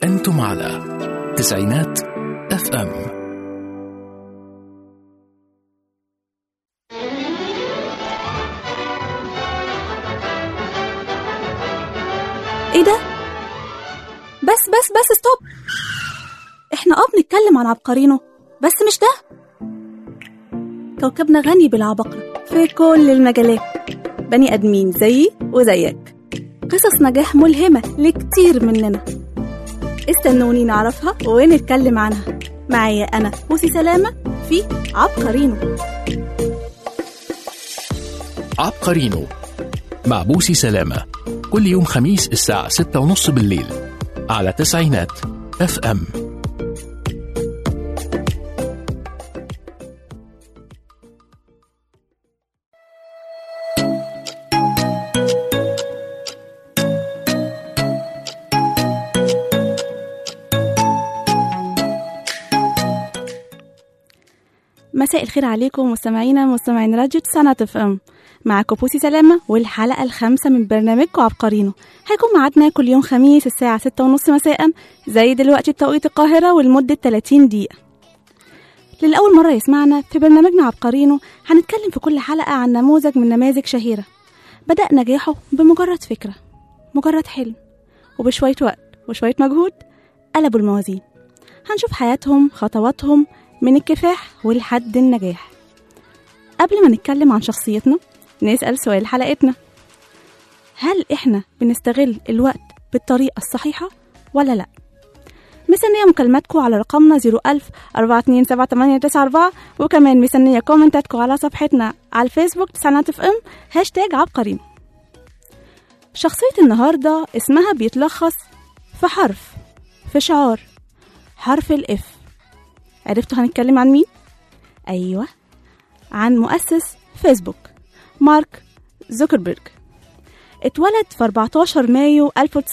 أنتم على تسعينات اف ام ايه ده بس بس بس ستوب احنا اه بنتكلم عن عبقرينه بس مش ده كوكبنا غني بالعباقرة في كل المجالات بني ادمين زيي وزيك قصص نجاح ملهمة لكتير مننا استنوني نعرفها ونتكلم عنها معايا انا بوسي سلامة في عبقرينه عبقرينو مع بوسي سلامة كل يوم خميس الساعة ستة ونص بالليل على تسعينات اف ام مساء الخير عليكم مستمعينا مستمعين راديو تسعة اف ام معاكم بوسي سلامة والحلقة الخامسة من برنامجكم عبقرينه هيكون معادنا كل يوم خميس الساعة ستة ونص مساء زي دلوقتي بتوقيت القاهرة ولمدة 30 دقيقة للأول مرة يسمعنا في برنامجنا عبقرينه هنتكلم في كل حلقة عن نموذج من نماذج شهيرة بدأ نجاحه بمجرد فكرة مجرد حلم وبشوية وقت وشوية مجهود قلبوا الموازين هنشوف حياتهم خطواتهم من الكفاح ولحد النجاح قبل ما نتكلم عن شخصيتنا نسأل سؤال حلقتنا هل إحنا بنستغل الوقت بالطريقة الصحيحة ولا لأ؟ مستنية مكالماتكم على رقمنا 01000 427 وكمان مستنية كومنتاتكم على صفحتنا على الفيسبوك تسعينات اف ام هاشتاج عبقريم شخصية النهاردة اسمها بيتلخص في حرف في شعار حرف الاف عرفتوا هنتكلم عن مين؟ أيوة عن مؤسس فيسبوك مارك زوكربيرج اتولد في 14 مايو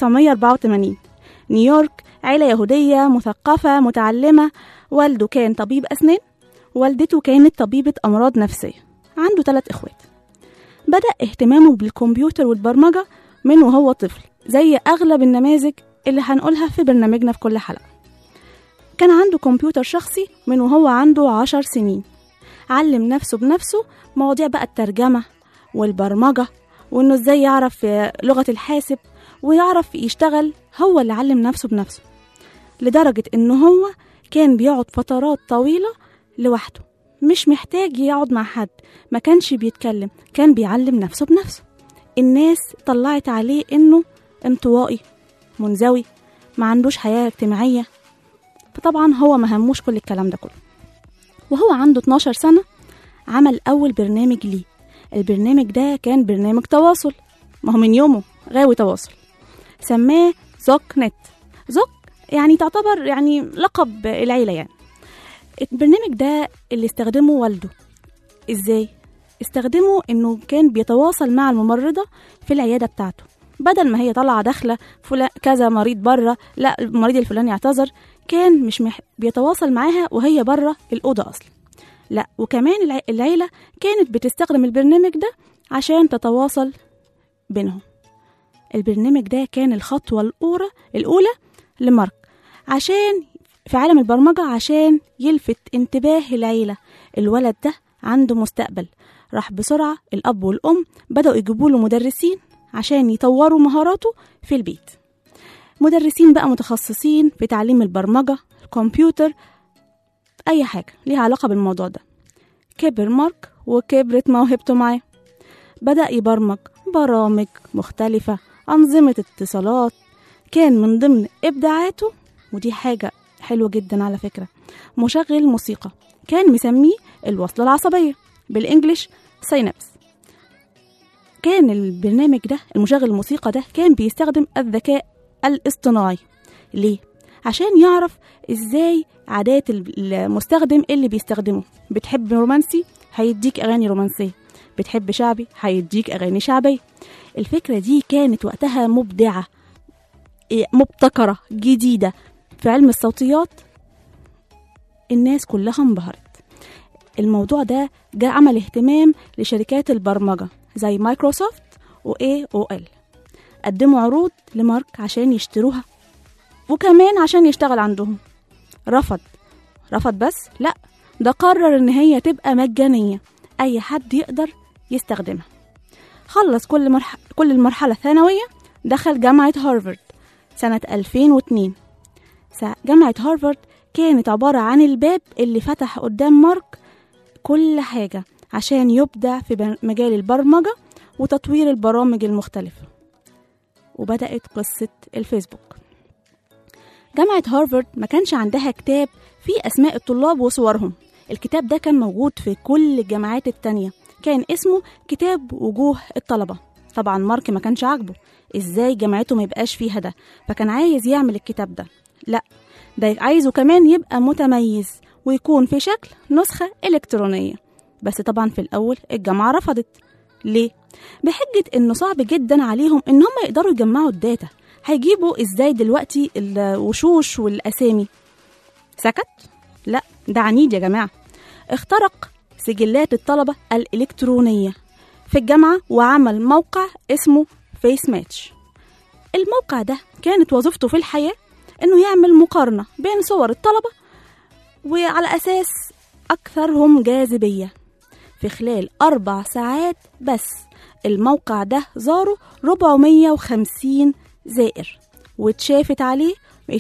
1984 نيويورك عيلة يهودية مثقفة متعلمة والده كان طبيب أسنان والدته كانت طبيبة أمراض نفسية عنده ثلاث إخوات بدأ اهتمامه بالكمبيوتر والبرمجة من وهو طفل زي أغلب النماذج اللي هنقولها في برنامجنا في كل حلقة كان عنده كمبيوتر شخصي من وهو عنده عشر سنين علم نفسه بنفسه مواضيع بقى الترجمة والبرمجة وإنه إزاي يعرف لغة الحاسب ويعرف يشتغل هو اللي علم نفسه بنفسه لدرجة إنه هو كان بيقعد فترات طويلة لوحده مش محتاج يقعد مع حد ما كانش بيتكلم كان بيعلم نفسه بنفسه الناس طلعت عليه إنه انطوائي منزوي ما عندوش حياة اجتماعية فطبعا هو ما هموش كل الكلام ده كله وهو عنده 12 سنة عمل أول برنامج ليه البرنامج ده كان برنامج تواصل ما هو من يومه غاوي تواصل سماه زوك نت زوك يعني تعتبر يعني لقب العيلة يعني البرنامج ده اللي استخدمه والده ازاي استخدمه انه كان بيتواصل مع الممرضة في العيادة بتاعته بدل ما هي طالعة داخلة فلان كذا مريض بره لا المريض الفلاني اعتذر كان مش مح... بيتواصل معاها وهي بره الأوضة أصلا لا وكمان الع... العيلة كانت بتستخدم البرنامج ده عشان تتواصل بينهم البرنامج ده كان الخطوة الأولى الأولى لمارك عشان في عالم البرمجة عشان يلفت انتباه العيلة الولد ده عنده مستقبل راح بسرعة الأب والأم بدأوا يجيبوا له مدرسين عشان يطوروا مهاراته في البيت مدرسين بقى متخصصين في تعليم البرمجة الكمبيوتر أي حاجة ليها علاقة بالموضوع ده كبر مارك وكبرت موهبته معاه بدأ يبرمج برامج مختلفة أنظمة اتصالات كان من ضمن إبداعاته ودي حاجة حلوة جدا على فكرة مشغل موسيقى كان مسميه الوصلة العصبية بالإنجليش سينابس كان البرنامج ده المشغل الموسيقى ده كان بيستخدم الذكاء الاصطناعي ليه؟ عشان يعرف ازاي عادات المستخدم اللي بيستخدمه بتحب رومانسي هيديك اغاني رومانسيه بتحب شعبي هيديك اغاني شعبيه الفكره دي كانت وقتها مبدعه مبتكره جديده في علم الصوتيات الناس كلها انبهرت الموضوع ده جاء عمل اهتمام لشركات البرمجه زي مايكروسوفت و AOL قدموا عروض لمارك عشان يشتروها وكمان عشان يشتغل عندهم رفض رفض بس لا ده قرر ان هي تبقى مجانية اي حد يقدر يستخدمها خلص كل مرح... كل المرحلة الثانوية دخل جامعة هارفارد سنة 2002 س- جامعة هارفارد كانت عبارة عن الباب اللي فتح قدام مارك كل حاجة عشان يبدع في بر- مجال البرمجة وتطوير البرامج المختلفة وبدأت قصة الفيسبوك جامعة هارفارد ما كانش عندها كتاب فيه أسماء الطلاب وصورهم الكتاب ده كان موجود في كل الجامعات التانية كان اسمه كتاب وجوه الطلبة طبعا مارك ما كانش عاجبه ازاي جامعته ما يبقاش فيها ده فكان عايز يعمل الكتاب ده لا ده عايزه كمان يبقى متميز ويكون في شكل نسخة إلكترونية بس طبعا في الأول الجامعة رفضت ليه؟ بحجة إنه صعب جدا عليهم إن هم يقدروا يجمعوا الداتا هيجيبوا إزاي دلوقتي الوشوش والأسامي سكت؟ لا ده عنيد يا جماعة اخترق سجلات الطلبة الإلكترونية في الجامعة وعمل موقع اسمه فيس ماتش الموقع ده كانت وظيفته في الحياة إنه يعمل مقارنة بين صور الطلبة وعلى أساس أكثرهم جاذبية في خلال أربع ساعات بس الموقع ده زاره 450 زائر واتشافت عليه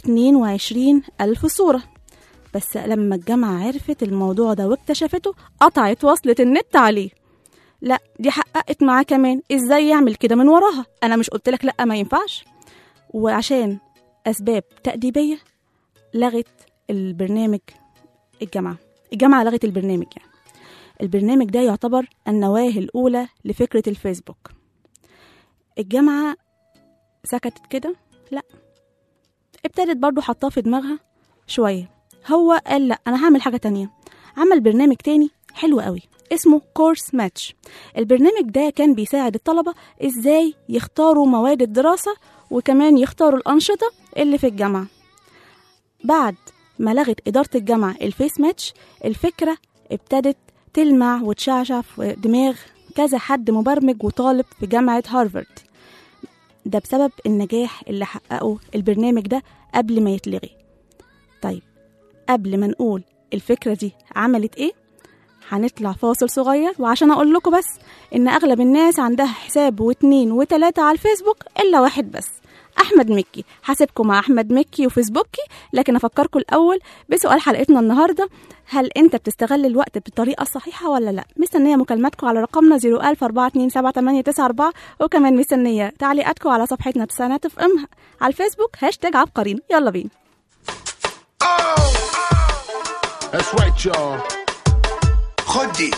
22 ألف صورة بس لما الجامعة عرفت الموضوع ده واكتشفته قطعت وصلة النت عليه لا دي حققت معاه كمان ازاي يعمل كده من وراها انا مش قلتلك لا ما ينفعش وعشان اسباب تأديبية لغت البرنامج الجامعة الجامعة لغت البرنامج يعني البرنامج ده يعتبر النواة الأولى لفكرة الفيسبوك الجامعة سكتت كده لا ابتدت برضو حطاه في دماغها شوية هو قال لا أنا هعمل حاجة تانية عمل برنامج تاني حلو قوي اسمه كورس ماتش البرنامج ده كان بيساعد الطلبة ازاي يختاروا مواد الدراسة وكمان يختاروا الأنشطة اللي في الجامعة بعد ما لغت إدارة الجامعة الفيس ماتش الفكرة ابتدت تلمع وتشعشع في دماغ كذا حد مبرمج وطالب في جامعة هارفارد ده بسبب النجاح اللي حققه البرنامج ده قبل ما يتلغي طيب قبل ما نقول الفكرة دي عملت ايه هنطلع فاصل صغير وعشان اقول لكم بس ان اغلب الناس عندها حساب واتنين وتلاتة على الفيسبوك الا واحد بس احمد مكي حاسبكم مع احمد مكي وفيسبوكي لكن افكركم الاول بسؤال حلقتنا النهارده هل انت بتستغل الوقت بالطريقه الصحيحه ولا لا مستنيه مكالماتكم على رقمنا 004278894 وكمان مستنيه تعليقاتكم على صفحتنا تسعينات اف ام على الفيسبوك هاشتاج عبقرين يلا بينا That's right, y'all. خد دي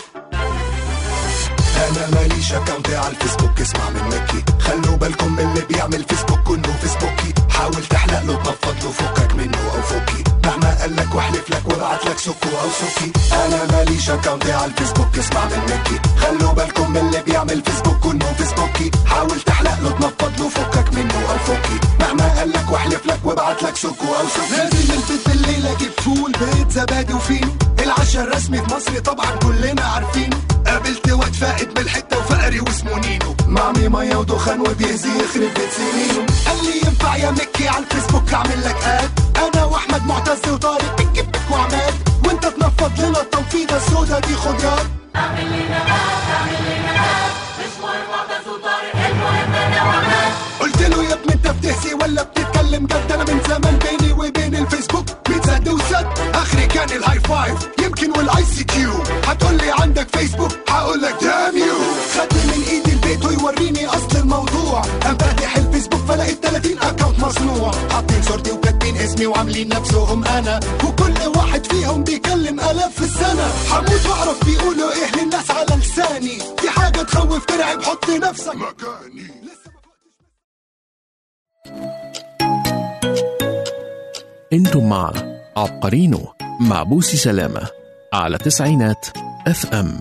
انا ماليش اكونت على الفيسبوك اسمع من مكي خلوا بالكم من اللي بيعمل فيسبوك كله فيسبوكي حاول تحلق له تنفض له فكك منه او فكي مهما قال لك واحلف لك وابعت لك سكو او سكي انا ماليش اكونت على الفيسبوك اسمع من مكي خلوا بالكم من اللي بيعمل فيسبوك كله فيسبوكي حاول تحلق له تنفض له فكك منه او فكي مهما قال لك واحلف لك وابعت لك سكو او سكي لازم البيت بالليل اجيب فول بيت زبادي وفينو العشاء الرسمي في مصر طبعا كلنا عارفينه قابلت واد فائد من الحته وفقري واسمه نينو معمي ميه ودخان وبيهزي يخرب بيت سنينه قال لي ينفع يا مكي على الفيسبوك اعمل لك اد انا واحمد معتز وطارق بك بك وعماد وانت تنفض لنا التنفيضه السودا دي خد ياد قلت له يا ابني انت بتهزي ولا بتتكلم جد انا من زمان بيني وبين الفيسبوك بيتزاد وسد اخري كان الهاي فايف يمكن والاي سي كيو هتقول لي عندك فيسبوك هقول لك دام يو خدني من ايدي البيت ويوريني اصل الموضوع قام فاتح الفيسبوك فلقيت 30 اكونت مصنوع حاطين صورتي وكاتبين اسمي وعاملين نفسهم انا وكل واحد فيهم بيكلم الاف في السنه هموت واعرف بيقولوا ايه للناس على لساني دي حاجه تخوف ترعب حط نفسك مكاني لسه انتم مع عبقرينو مع بوسي سلامة على تسعينات اف ام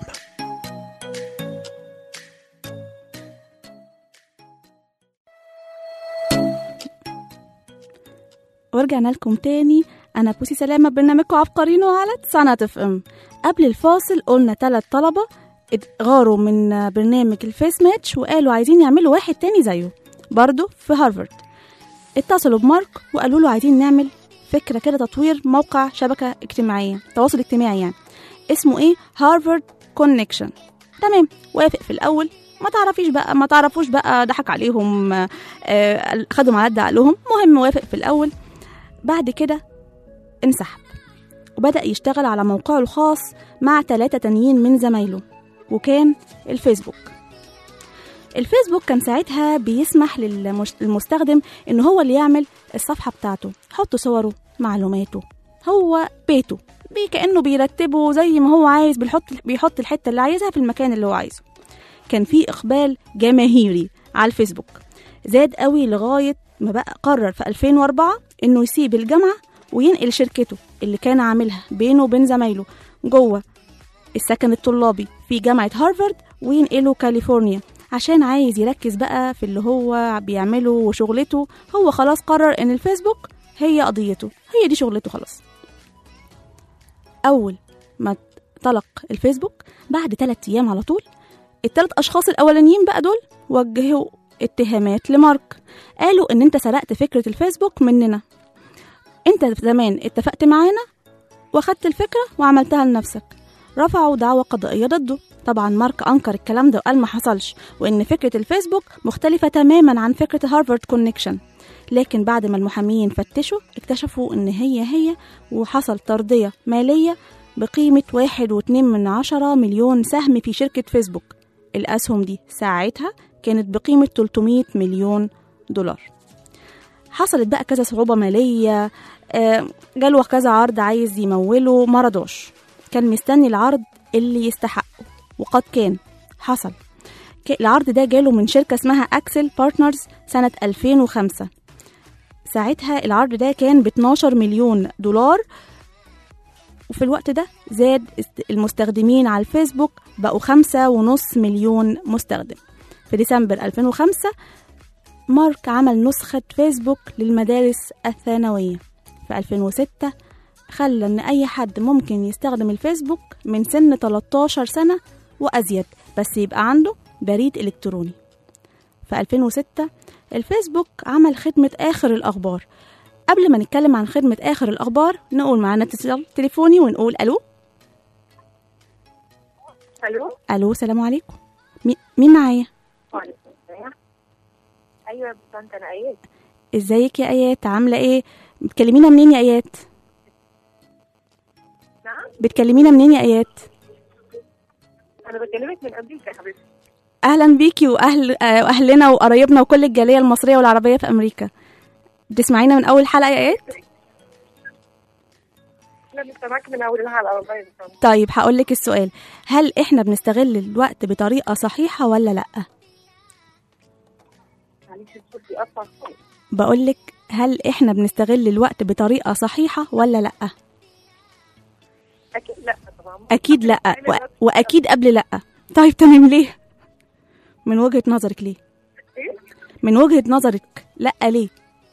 ورجعنا لكم تاني انا بوسي سلامه برنامجكم عبقرينو على تسعينات اف ام قبل الفاصل قلنا ثلاث طلبه غاروا من برنامج الفيس ماتش وقالوا عايزين يعملوا واحد تاني زيه برضه في هارفارد اتصلوا بمارك وقالوا له عايزين نعمل فكرة كده تطوير موقع شبكة اجتماعية تواصل اجتماعي يعني اسمه ايه هارفارد كونكشن تمام وافق في الاول ما تعرفيش بقى ما تعرفوش بقى ضحك عليهم آه، آه، خدوا على قد عقلهم مهم وافق في الاول بعد كده انسحب وبدأ يشتغل على موقعه الخاص مع ثلاثة تانيين من زمايله وكان الفيسبوك الفيسبوك كان ساعتها بيسمح للمش- للمستخدم ان هو اللي يعمل الصفحة بتاعته يحط صوره معلوماته هو بيته بي كأنه بيرتبه زي ما هو عايز بيحط بيحط الحتة اللي عايزها في المكان اللي هو عايزه كان في إقبال جماهيري على الفيسبوك زاد قوي لغاية ما بقى قرر في 2004 إنه يسيب الجامعة وينقل شركته اللي كان عاملها بينه وبين زمايله جوه السكن الطلابي في جامعة هارفارد وينقله كاليفورنيا عشان عايز يركز بقى في اللي هو بيعمله وشغلته هو خلاص قرر ان الفيسبوك هي قضيته هي دي شغلته خلاص اول ما طلق الفيسبوك بعد ثلاثة ايام على طول الثلاث اشخاص الاولانيين بقى دول وجهوا اتهامات لمارك قالوا ان انت سرقت فكرة الفيسبوك مننا انت زمان اتفقت معانا واخدت الفكرة وعملتها لنفسك رفعوا دعوى قضائية ضده طبعا مارك أنكر الكلام ده وقال ما حصلش وإن فكرة الفيسبوك مختلفة تماما عن فكرة هارفارد كونكشن لكن بعد ما المحاميين فتشوا اكتشفوا إن هي هي وحصل ترضية مالية بقيمة واحد واتنين من عشرة مليون سهم في شركة فيسبوك الأسهم دي ساعتها كانت بقيمة 300 مليون دولار حصلت بقى كذا صعوبة مالية آه، جاله كذا عرض عايز يموله ما رضاش كان مستني العرض اللي يستحقه وقد كان حصل ك- العرض ده جاله من شركة اسمها أكسل بارتنرز سنة 2005 ساعتها العرض ده كان ب 12 مليون دولار وفي الوقت ده زاد است- المستخدمين على الفيسبوك بقوا خمسة ونص مليون مستخدم في ديسمبر 2005 مارك عمل نسخة فيسبوك للمدارس الثانوية في 2006 خلى إن أي حد ممكن يستخدم الفيسبوك من سن 13 سنة وأزيد بس يبقى عنده بريد إلكتروني في 2006 الفيسبوك عمل خدمة آخر الأخبار قبل ما نتكلم عن خدمة آخر الأخبار نقول معانا اتصال تليفوني ونقول ألو الو ألو سلام عليكم مي- مين معايا وعليكم السلام ايوه يا بنت انا ايات ازيك يا ايات عامله ايه بتكلمينا منين يا ايات نعم بتكلمينا منين يا ايات انا بكلمك من امريكا يا حبيبتي اهلا بيكي واهل آه، واهلنا وقرايبنا وكل الجاليه المصريه والعربيه في امريكا بتسمعينا من اول حلقه يا ايات انا بسمعك من اول الحلقه والله يا بنت طيب هقول لك السؤال هل احنا بنستغل الوقت بطريقه صحيحه ولا لا معلش الصوت بيقطع خالص بقول لك هل احنا بنستغل الوقت بطريقه صحيحه ولا لا اكيد لا طبعا اكيد لا و... واكيد قبل لا طيب تمام ليه من وجهه نظرك ليه إيه؟ من وجهه نظرك لا ليه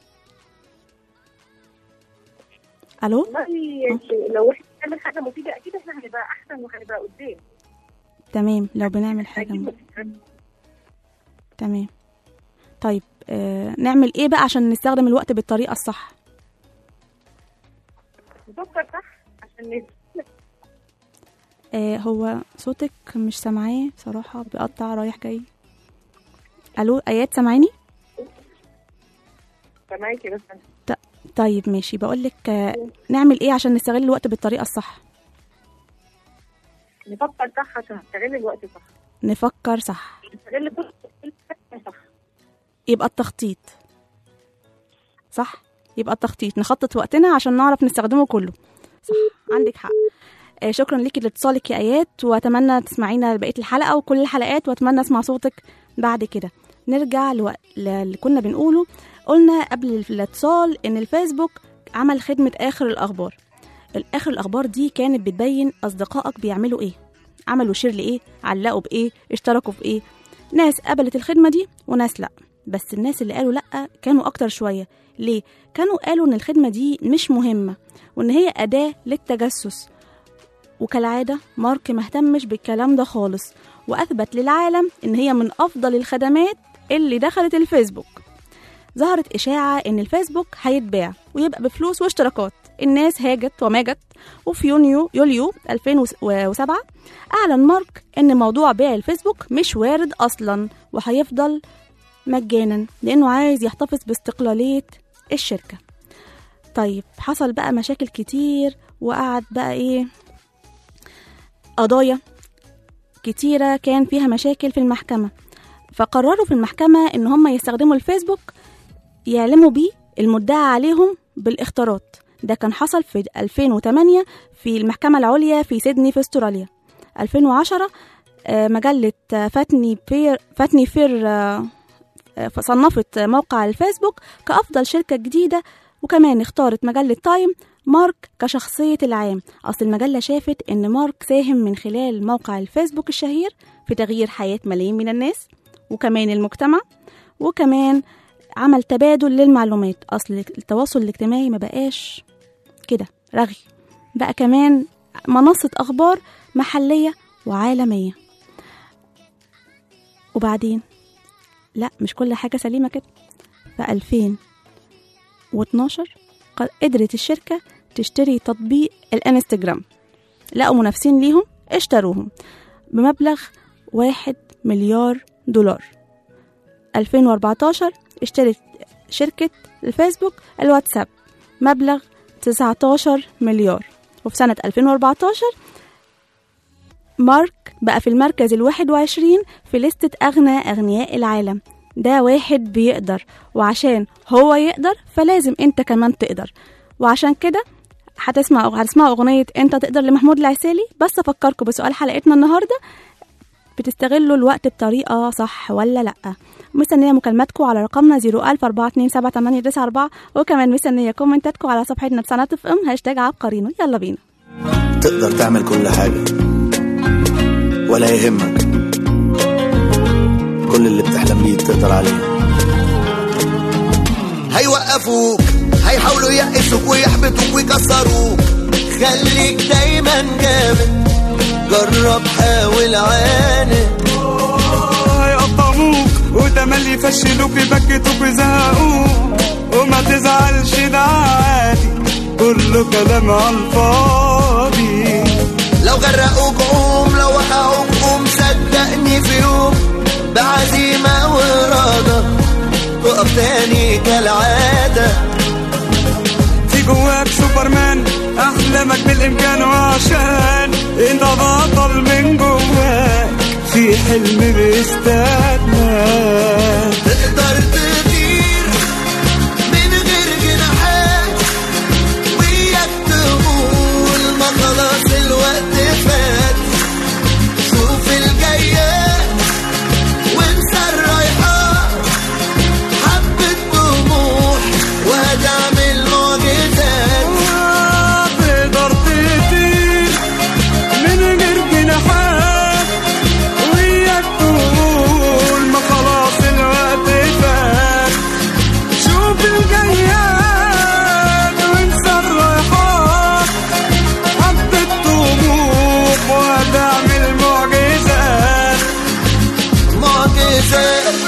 الو والله لو احنا بنعمل حاجه مفيده اكيد احنا هنبقى احسن وهنبقى قدام تمام لو بنعمل حاجه اكيد م... مفيدة. تمام طيب آه نعمل ايه بقى عشان نستخدم الوقت بالطريقه الصح نفكر صح عشان نس- آه هو صوتك مش سامعاه صراحه بيقطع رايح جاي الو ايات سامعاني سامعاكي بس أنا. طيب ماشي بقول لك آه نعمل ايه عشان نستغل الوقت بالطريقه الصح نفكر صح عشان نستغل الوقت صح نفكر صح نستغل كل كل حاجة صح يبقى التخطيط صح يبقى التخطيط نخطط وقتنا عشان نعرف نستخدمه كله صح عندك حق آه شكرا ليكي لاتصالك يا ايات واتمنى تسمعينا بقيه الحلقه وكل الحلقات واتمنى اسمع صوتك بعد كده نرجع لو... اللي كنا بنقوله قلنا قبل الاتصال ان الفيسبوك عمل خدمه اخر الاخبار الاخر الاخبار دي كانت بتبين اصدقائك بيعملوا ايه عملوا شير لايه علقوا بايه اشتركوا في ايه ناس قبلت الخدمه دي وناس لا بس الناس اللي قالوا لا كانوا اكتر شويه ليه كانوا قالوا ان الخدمه دي مش مهمه وان هي اداه للتجسس وكالعاده مارك مهتمش بالكلام ده خالص واثبت للعالم ان هي من افضل الخدمات اللي دخلت الفيسبوك ظهرت إشاعة إن الفيسبوك هيتباع ويبقى بفلوس واشتراكات الناس هاجت وماجت وفي يونيو يوليو 2007 أعلن مارك إن موضوع بيع الفيسبوك مش وارد أصلا وهيفضل مجانا لأنه عايز يحتفظ باستقلالية الشركة طيب حصل بقى مشاكل كتير وقعد بقى إيه قضايا كتيرة كان فيها مشاكل في المحكمة فقرروا في المحكمة إن هم يستخدموا الفيسبوك يعلموا بيه المدعى عليهم بالاختارات ده كان حصل في 2008 في المحكمة العليا في سيدني في استراليا 2010 آه، مجلة آه، فاتني بير فاتني فير آه، آه، صنفت موقع الفيسبوك كأفضل شركة جديدة وكمان اختارت مجلة تايم مارك كشخصية العام أصل المجلة شافت إن مارك ساهم من خلال موقع الفيسبوك الشهير في تغيير حياة ملايين من الناس وكمان المجتمع وكمان عمل تبادل للمعلومات أصل التواصل الاجتماعي ما بقاش كده رغي بقى كمان منصة أخبار محلية وعالمية وبعدين لا مش كل حاجة سليمة كده في 2012 قد- قدرت الشركة تشتري تطبيق الانستجرام لقوا منافسين ليهم اشتروهم بمبلغ واحد مليار دولار 2014 اشترت شركة الفيسبوك الواتساب مبلغ 19 مليار وفي سنة 2014 مارك بقى في المركز الواحد وعشرين في لستة أغنى أغنياء العالم ده واحد بيقدر وعشان هو يقدر فلازم انت كمان تقدر وعشان كده هتسمع هتسمعوا أغنية انت تقدر لمحمود العسيلي بس أفكركم بسؤال حلقتنا النهاردة بتستغلوا الوقت بطريقة صح ولا لأ مستنية مكالماتكم على رقمنا 014278994 وكمان مستنية كومنتاتكم على صفحتنا بسنة اف ام هاشتاج عبقرينو يلا بينا تقدر تعمل كل حاجة ولا يهمك كل اللي بتحلم بيه تقدر عليه هيوقفوك هيحاولوا يقسوك ويحبطوك ويكسروك خليك دايما جامد جرب حاول عاند هيقطموك وتملي يفشلوك يبكتوك ويزهقوك وما تزعلش ده عادي كله كلام على الفاضي لو غرقوك قوم لو وقعوك قوم صدقني في يوم بعزيمة وإرادة تقف تاني كالعادة في جواك سوبرمان احلامك بالامكان وعشان انت بطل من جواك في حلم بيستناك تقدر تطير من غير جناحات وياك تقول ما خلاص الوقت فات شوف الجايات وانسى الرايحات حبة طموح وهتعمل معجزات تقدر تطير من غير جناحات وياك تقول ما خلاص الوقت فات شوف الجياد وانسى الرايحات حبة طموح وهتعمل معجزات معجزات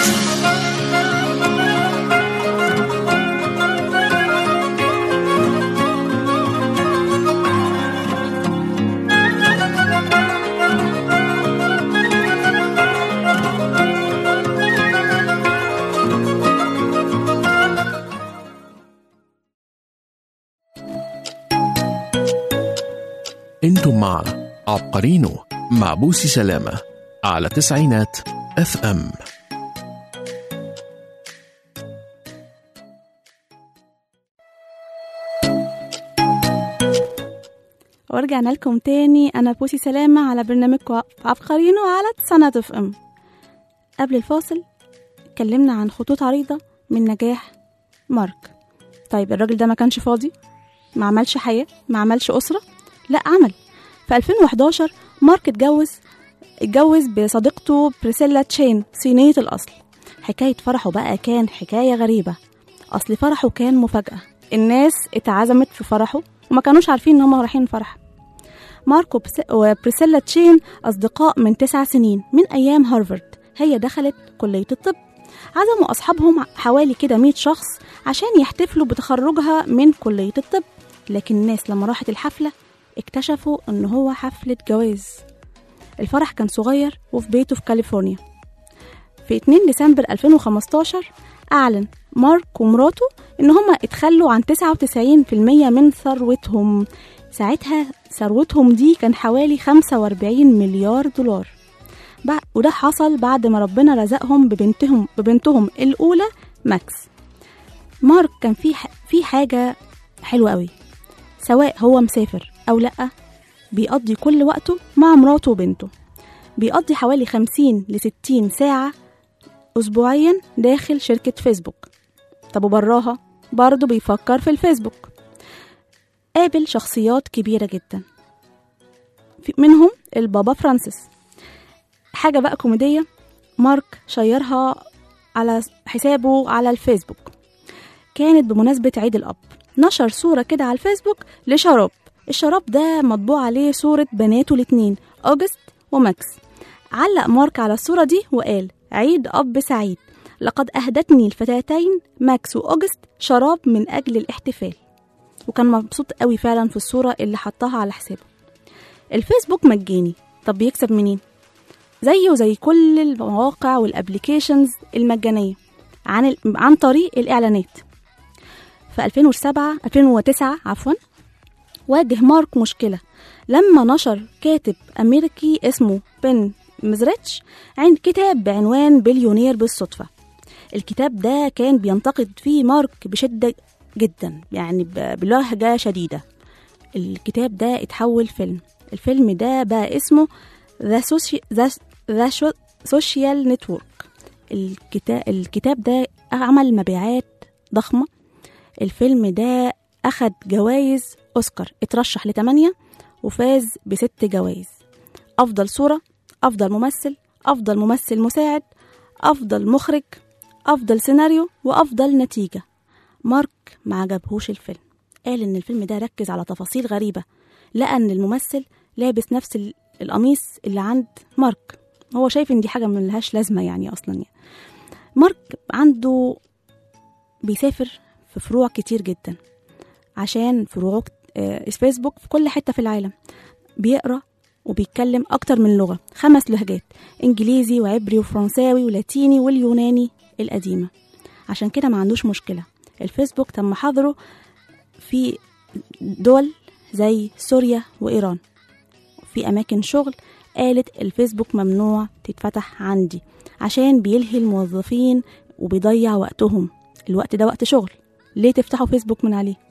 انتم مع عبقرينو مع بوسي سلامة على تسعينات اف ام ورجعنا لكم تاني أنا بوسي سلامة على برنامجكم عبقرينو على سنة اف ام قبل الفاصل اتكلمنا عن خطوط عريضة من نجاح مارك طيب الراجل ده ما كانش فاضي ما عملش حياة ما عملش أسرة لا عمل في 2011 مارك اتجوز اتجوز بصديقته بريسيلا تشين صينية الأصل حكاية فرحه بقى كان حكاية غريبة أصل فرحه كان مفاجأة الناس اتعزمت في فرحه وما كانوش عارفين إن هم رايحين فرح ماركو بس- وبريسيلا تشين أصدقاء من تسع سنين من أيام هارفارد هي دخلت كلية الطب عزموا أصحابهم حوالي كده 100 شخص عشان يحتفلوا بتخرجها من كلية الطب لكن الناس لما راحت الحفلة اكتشفوا إن هو حفلة جواز الفرح كان صغير وفي بيته في كاليفورنيا في 2 ديسمبر 2015 أعلن مارك ومراته إن هما اتخلوا عن 99% من ثروتهم ساعتها ثروتهم دي كان حوالي 45 مليار دولار بع- وده حصل بعد ما ربنا رزقهم ببنتهم ببنتهم الأولى ماكس مارك كان في ح- في حاجة حلوة قوي سواء هو مسافر أو لأ بيقضي كل وقته مع مراته وبنته بيقضي حوالي 50 ل 60 ساعة أسبوعيا داخل شركة فيسبوك طب وبراها برضه بيفكر في الفيسبوك قابل شخصيات كبيرة جدا في منهم البابا فرانسيس حاجة بقى كوميدية مارك شيرها على حسابه على الفيسبوك كانت بمناسبة عيد الأب نشر صورة كده على الفيسبوك لشراب الشراب ده مطبوع عليه صورة بناته الاتنين أوجست وماكس علق مارك على الصورة دي وقال عيد أب سعيد لقد أهدتني الفتاتين ماكس وأوجست شراب من أجل الاحتفال وكان مبسوط قوي فعلا في الصورة اللي حطها على حسابه الفيسبوك مجاني طب بيكسب منين زيه زي كل المواقع والابليكيشنز المجانية عن ال... عن طريق الإعلانات في 2007 2009 عفوا واجه مارك مشكلة لما نشر كاتب أمريكي اسمه بن مزريتش عن كتاب بعنوان بليونير بالصدفة الكتاب ده كان بينتقد فيه مارك بشدة جدا يعني ب- بلهجة شديدة الكتاب ده اتحول فيلم الفيلم ده بقى اسمه ذا ذا سوشيال نتورك الكتاب الكتاب ده عمل مبيعات ضخمة الفيلم ده أخد جوائز أوسكار اترشح لتمانية وفاز بست جوائز أفضل صورة أفضل ممثل أفضل ممثل مساعد أفضل مخرج أفضل سيناريو وأفضل نتيجة مارك ما عجبهوش الفيلم قال إن الفيلم ده ركز على تفاصيل غريبة لقى إن الممثل لابس نفس ال- القميص اللي عند مارك هو شايف إن دي حاجة ملهاش لازمة يعني أصلا يعني. مارك عنده بيسافر في فروع كتير جدا عشان فروعه آه، فيسبوك في كل حتة في العالم بيقرأ وبيتكلم أكتر من لغة خمس لهجات إنجليزي وعبري وفرنساوي ولاتيني واليوناني القديمة عشان كده ما عندوش مشكلة الفيسبوك تم حظره في دول زي سوريا وإيران في أماكن شغل قالت الفيسبوك ممنوع تتفتح عندي عشان بيلهي الموظفين وبيضيع وقتهم الوقت ده وقت شغل ليه تفتحوا فيسبوك من عليه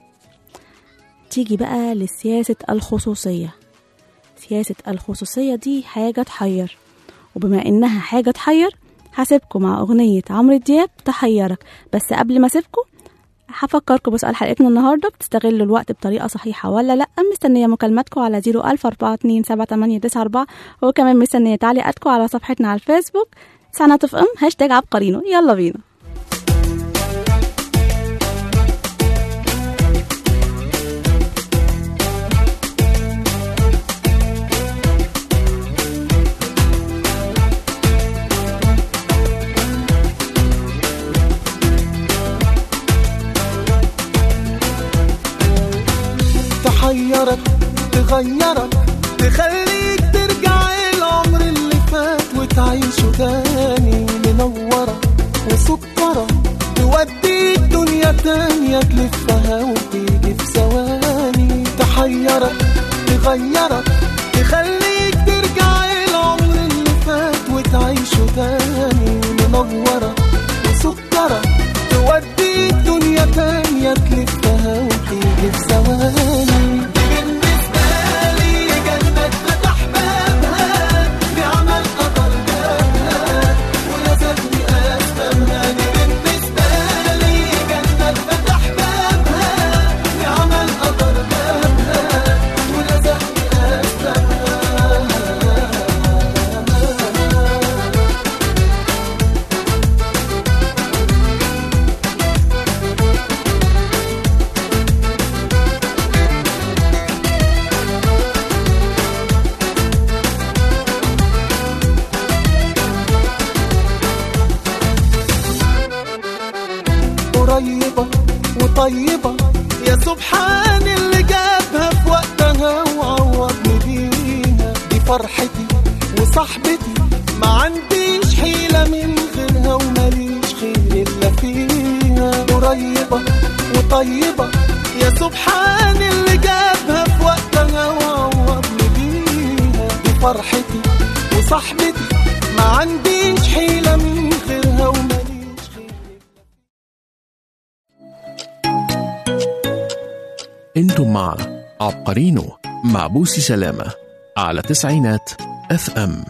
تيجي بقى لسياسة الخصوصية سياسة الخصوصية دي حاجة تحير وبما إنها حاجة تحير هسيبكم مع أغنية عمرو دياب تحيرك بس قبل ما أسيبكم هفكركم بسؤال حلقتنا النهاردة بتستغلوا الوقت بطريقة صحيحة ولا لأ مستنية مكالماتكم على 01427 وكمان مستنية تعليقاتكم على صفحتنا على الفيسبوك سنة اف ام هاشتاج عبقرينو يلا بينا تحيرك تغيرك تخليك ترجع العمر اللي فات وتعيشه تاني منورة وسكرة توديك دنيا تانية تلفها وتيجي في ثواني تحيرك تغيرك تخليك ترجع العمر اللي فات وتعيشه تاني منورة وسكرة توديك دنيا تانية تلفها وتيجي في ثواني دي بالنسبة لي جنة فتح بابها بعمل قطر جابها ولازمني أفهمها دي بالنسبة لي جنة فتح بابها بعمل قطر جابها ولازمني وطيبة يا سبحان اللي جابها في وقتها وعوضني بيها دي فرحتي وصاحبتي ما عنديش حيلة من غيرها وماليش خير إلا فيها قريبة وطيبة يا سبحان اللي جابها في وقتها وعوضني بيها دي فرحتي وصاحبتي ما عنديش حيلة من غيرها وماليش خير انتم مع عبقرينو مع بوسي سلامة على تسعينات اف ام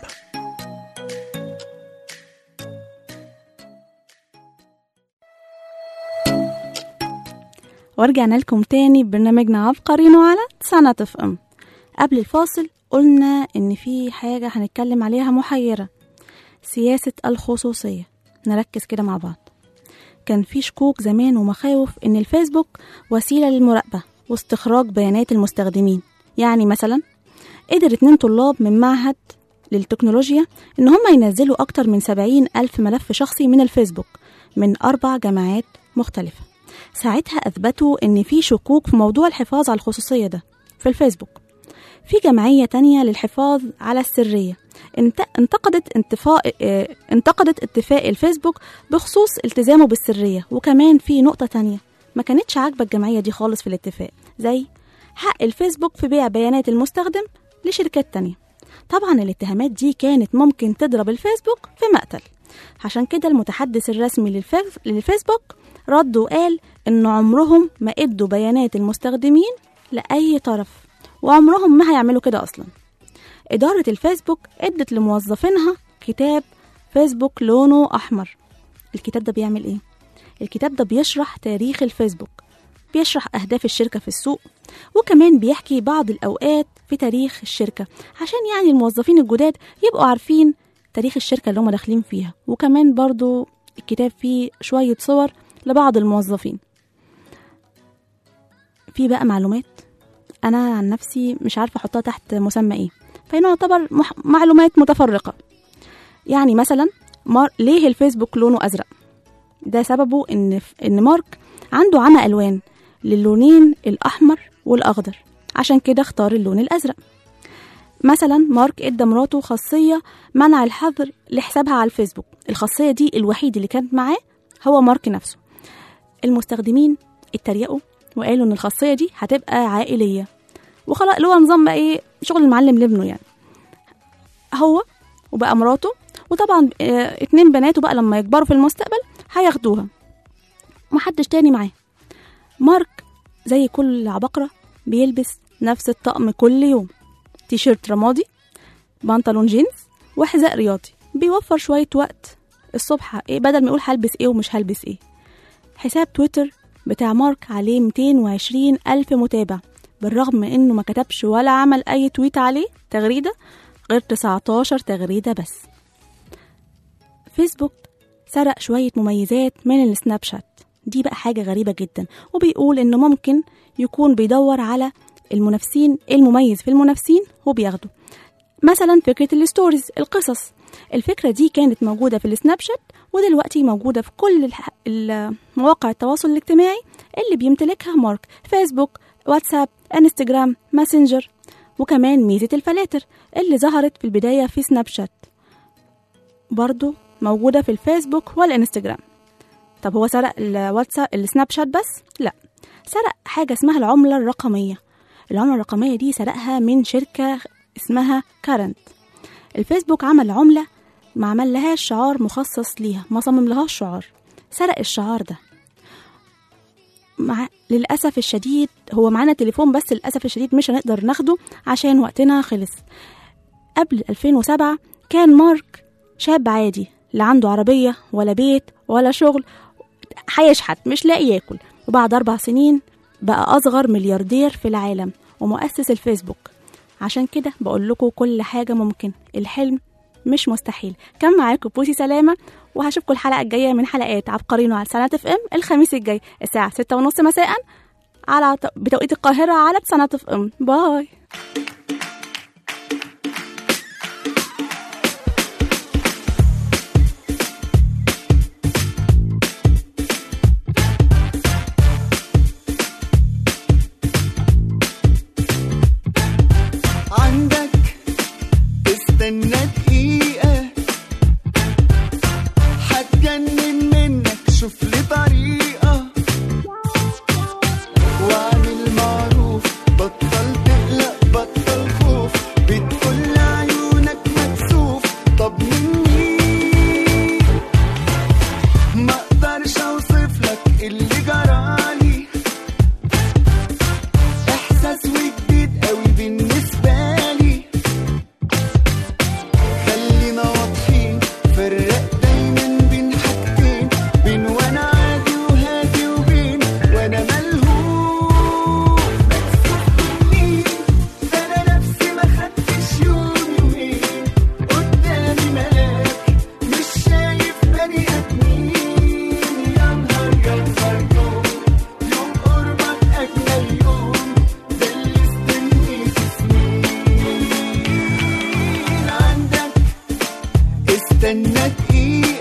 ورجعنا لكم تاني ببرنامجنا عبقرينو على سنة اف ام قبل الفاصل قلنا ان في حاجة هنتكلم عليها محيرة سياسة الخصوصية نركز كده مع بعض كان في شكوك زمان ومخاوف ان الفيسبوك وسيلة للمراقبة واستخراج بيانات المستخدمين يعني مثلا قدر اتنين طلاب من معهد للتكنولوجيا ان هم ينزلوا اكتر من سبعين الف ملف شخصي من الفيسبوك من اربع جامعات مختلفة ساعتها اثبتوا ان في شكوك في موضوع الحفاظ على الخصوصية ده في الفيسبوك في جمعية تانية للحفاظ على السرية انت- انتقدت انتفاء اه، انتقدت اتفاق الفيسبوك بخصوص التزامه بالسرية وكمان في نقطة تانية ما كانتش عاجبة الجمعية دي خالص في الاتفاق زي حق الفيسبوك في بيع بيانات المستخدم لشركات تانية طبعا الاتهامات دي كانت ممكن تضرب الفيسبوك في مقتل عشان كده المتحدث الرسمي للفيس- للفيسبوك رد وقال إن عمرهم ما ادوا بيانات المستخدمين لأي طرف وعمرهم ما هيعملوا كده أصلا إدارة الفيسبوك ادت لموظفينها كتاب فيسبوك لونه أحمر الكتاب ده بيعمل إيه؟ الكتاب ده بيشرح تاريخ الفيسبوك بيشرح أهداف الشركة في السوق وكمان بيحكي بعض الأوقات في تاريخ الشركة عشان يعني الموظفين الجداد يبقوا عارفين تاريخ الشركة اللي هم داخلين فيها وكمان برضو الكتاب فيه شوية صور لبعض الموظفين في بقى معلومات أنا عن نفسي مش عارفة أحطها تحت مسمى إيه فهنا يعتبر مح- معلومات متفرقة يعني مثلا مار... ليه الفيسبوك لونه أزرق ده سببه إن ف... إن مارك عنده عمى ألوان للونين الأحمر والأخضر عشان كده اختار اللون الأزرق مثلا مارك ادى مراته خاصية منع الحظر لحسابها على الفيسبوك الخاصية دي الوحيد اللي كانت معاه هو مارك نفسه المستخدمين اتريقوا وقالوا ان الخاصية دي هتبقى عائلية وخلاص اللي هو نظام بقى ايه شغل المعلم لابنه يعني هو وبقى مراته وطبعا اه اتنين بناته بقى لما يكبروا في المستقبل هياخدوها محدش تاني معاه مارك زي كل عبقرة بيلبس نفس الطقم كل يوم تيشيرت رمادي بنطلون جينز وحذاء رياضي بيوفر شوية وقت الصبح إيه بدل ما يقول هلبس ايه ومش هلبس ايه حساب تويتر بتاع مارك عليه 220 ألف متابع بالرغم من انه ما كتبش ولا عمل اي تويت عليه تغريدة غير 19 تغريدة بس فيسبوك سرق شوية مميزات من السناب شات دي بقى حاجة غريبة جدا وبيقول انه ممكن يكون بيدور على المنافسين المميز في المنافسين وبياخده مثلا فكرة الستوريز القصص الفكرة دي كانت موجودة في السناب شات ودلوقتي موجودة في كل الح... ال- مواقع التواصل الاجتماعي اللي بيمتلكها مارك فيسبوك واتساب انستجرام ماسنجر وكمان ميزة الفلاتر اللي ظهرت في البداية في سناب شات برضو موجودة في الفيسبوك والانستجرام طب هو سرق الواتساب السناب شات بس؟ لا سرق حاجة اسمها العملة الرقمية العملة الرقمية دي سرقها من شركة اسمها كارنت الفيسبوك عمل عملة ما عمل لهاش شعار مخصص ليها ما صمم لهاش شعار سرق الشعار ده مع للأسف الشديد هو معانا تليفون بس للأسف الشديد مش هنقدر ناخده عشان وقتنا خلص قبل 2007 كان مارك شاب عادي لا عنده عربية ولا بيت ولا شغل هيشحت مش لاقي ياكل وبعد أربع سنين بقى أصغر ملياردير في العالم ومؤسس الفيسبوك عشان كده بقول لكم كل حاجة ممكن الحلم مش مستحيل كان معاكم بوسي سلامة وهشوفكم الحلقة الجاية من حلقات عبقريين على سنة اف ام الخميس الجاي الساعة ستة ونص مساء على بتوقيت القاهرة على سنة اف ام باي استنى دقيقة هتجنن منك شوف لي طريقة واعمل معروف بطل تقلق بطل خوف بتقول عيونك مكسوف طب مني ما اقدرش اوصف لك اللي جرالي احساس وجديد قوي بالنسبه لي خلينا واضحين فرق دايما بين حاجتين بين وانا عادي وهادي وبين وانا ملهوف مكسوف مني ده انا نفسي ما خدتش يوم يومين قدامي ملاك مش شايف بني ادمين يا نهار يا نهار يوم يوم قربك اجمل يوم ده اللي استنيته سنين عندك استنى دقيقة